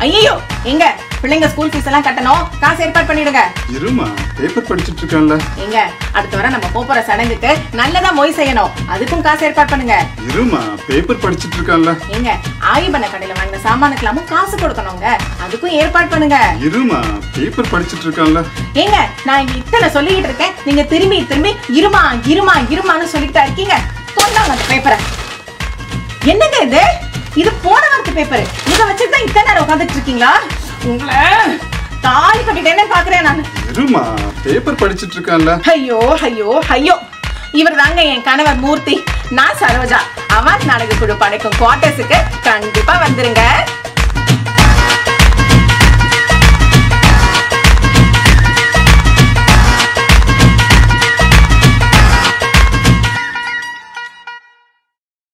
ஐயோ எங்க பிள்ளைங்க ஸ்கூல் ஃபீஸ் எல்லாம் கட்டணும் காசு ஏற்பாடு பண்ணிடுங்க இருமா பேப்பர் படிச்சிட்டு இருக்கேன்ல எங்க அடுத்த வாரம் நம்ம போப் போற சடங்குக்கு நல்லதா மொய் செய்யணும் அதுக்கும் காசு ஏற்பாடு பண்ணுங்க இருமா பேப்பர் படிச்சிட்டு இருக்கேன்ல ஏங்க ஆயுபன கடையில வாங்கின சாமானுக்கெல்லாமும் காசு கொடுக்கணுங்க அதுக்கும் ஏற்பாடு பண்ணுங்க இருமா பேப்பர் படிச்சிட்டு இருக்கேன்ல ஏங்க நான் இங்க இத்தனை சொல்லிக்கிட்டு இருக்கேன் நீங்க திரும்பி திரும்பி இருமா இருமா இருமான்னு சொல்லிக்கிட்டா இருக்கீங்க கொண்டாங்க அந்த பேப்பரை என்னங்க இது இது போன வாரத்து பேப்பர் இத வச்சுட்டு தான் இத்தனை நேரம் உட்காந்துட்டு இருக்கீங்களா உங்களை தாலி கட்டிட்டேன்னு பாக்குறேன் நான் இருமா பேப்பர் படிச்சிட்டு இருக்கேன்ல ஐயோ ஐயோ ஐயோ இவர் தாங்க என் கணவர் மூர்த்தி நான் சரோஜா அவார்ட் நாடக குழு படைக்கும் குவார்டர்ஸுக்கு கண்டிப்பா வந்துருங்க